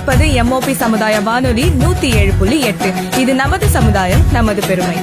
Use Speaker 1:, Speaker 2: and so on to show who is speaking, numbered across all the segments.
Speaker 1: கேட்பது எம்ஓபி சமுதாய வானொலி நூத்தி ஏழு புள்ளி எட்டு இது நமது சமுதாயம் நமது பெருமை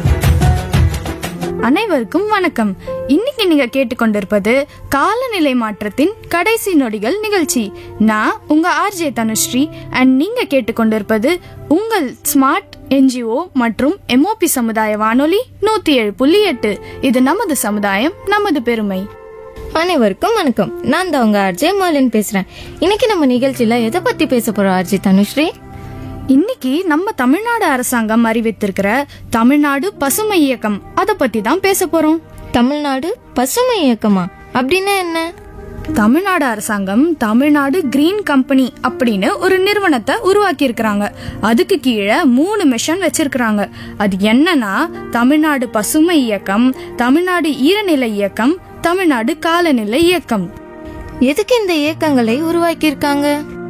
Speaker 2: அனைவருக்கும் வணக்கம் இன்னைக்கு நீங்க கேட்டுக்கொண்டிருப்பது காலநிலை மாற்றத்தின் கடைசி நொடிகள் நிகழ்ச்சி நான் உங்க ஆர்ஜே தனுஸ்ரீ அண்ட் நீங்க கேட்டுக்கொண்டிருப்பது உங்கள் ஸ்மார்ட் என்ஜிஓ மற்றும் எம்ஓபி சமுதாய வானொலி நூத்தி ஏழு புள்ளி எட்டு இது நமது சமுதாயம் நமது பெருமை
Speaker 3: அனைவருக்கும் வணக்கம் நான் தான் உங்க ஆர்ஜே மாலின் பேசுறேன் இன்னைக்கு நம்ம நிகழ்ச்சியில எதை பத்தி பேச போறோம் ஆர்ஜே தனுஸ்ரீ
Speaker 2: இன்னைக்கு நம்ம தமிழ்நாடு அரசாங்கம் அறிவித்திருக்கிற தமிழ்நாடு பசுமை இயக்கம் அதை பத்தி தான் பேச போறோம்
Speaker 3: தமிழ்நாடு பசுமை இயக்கமா அப்படின்னா என்ன
Speaker 2: தமிழ்நாடு அரசாங்கம் தமிழ்நாடு கிரீன் கம்பெனி அப்படின்னு ஒரு நிறுவனத்தை உருவாக்கி இருக்கிறாங்க அதுக்கு கீழே மூணு மிஷன் வச்சிருக்கிறாங்க அது என்னன்னா தமிழ்நாடு பசுமை இயக்கம் தமிழ்நாடு ஈரநிலை இயக்கம் தமிழ்நாடு காலநிலை இயக்கம்
Speaker 3: எதுக்கு இந்த இயக்கங்களை உருவாக்கி இருக்காங்க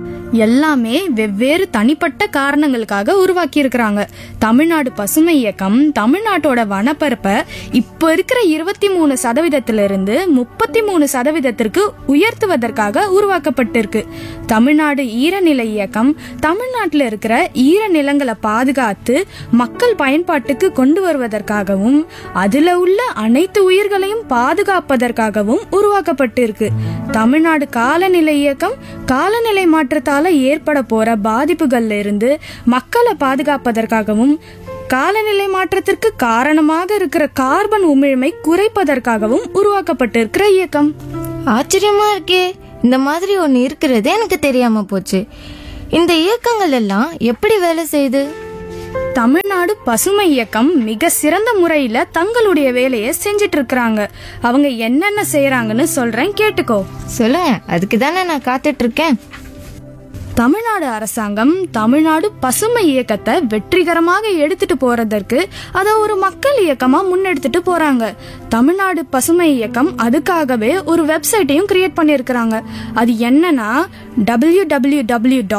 Speaker 2: எல்லாமே வெவ்வேறு தனிப்பட்ட காரணங்களுக்காக உருவாக்கி இருக்கிறாங்க தமிழ்நாடு பசுமை இயக்கம் தமிழ்நாட்டோட வனப்பரப்பை இப்போ இருக்கிற இருபத்தி மூணு சதவீதத்திலிருந்து முப்பத்தி மூணு சதவீதத்திற்கு உயர்த்துவதற்காக உருவாக்கப்பட்டிருக்கு தமிழ்நாடு ஈரநிலை இயக்கம் தமிழ்நாட்டில் இருக்கிற ஈரநிலங்களை பாதுகாத்து மக்கள் பயன்பாட்டுக்கு கொண்டு வருவதற்காகவும் அதுல உள்ள அனைத்து உயிர்களையும் பாதுகாப்பதற்காகவும் உருவாக்கப்பட்டிருக்கு தமிழ்நாடு காலநிலை இயக்கம் காலநிலை மாற்றத்தால ஏற்பட போற பாதிப்புகள்ல இருந்து மக்களை பாதுகாப்பதற்காகவும் காலநிலை மாற்றத்திற்கு காரணமாக இருக்கிற கார்பன் உமிழ்மை குறைப்பதற்காகவும் உருவாக்கப்பட்டிருக்கிற இயக்கம்
Speaker 3: ஆச்சரியமா இருக்கே இந்த மாதிரி ஒன்று இருக்கிறது எனக்கு தெரியாம போச்சு இந்த இயக்கங்கள் எல்லாம் எப்படி வேலை செய்யுது
Speaker 2: தமிழ்நாடு பசுமை இயக்கம் மிக சிறந்த முறையில தங்களுடைய வேலையை செஞ்சிட்டு இருக்கிறாங்க அவங்க என்னென்ன செய்யறாங்கன்னு சொல்றேன் கேட்டுக்கோ
Speaker 3: சொல்லுங்க அதுக்கு தானே நான் காத்துட்டு இருக்கேன்
Speaker 2: தமிழ்நாடு அரசாங்கம் தமிழ்நாடு பசுமை இயக்கத்தை வெற்றிகரமாக எடுத்துட்டு போறதற்கு அதை ஒரு மக்கள் இயக்கமா முன்னெடுத்துட்டு போறாங்க தமிழ்நாடு பசுமை இயக்கம் அதுக்காகவே ஒரு வெப்சைட்டையும் கிரியேட் பண்ணியிருக்கிறாங்க அது என்னன்னா டபிள்யூ டபிள்யூ டபிள்யூ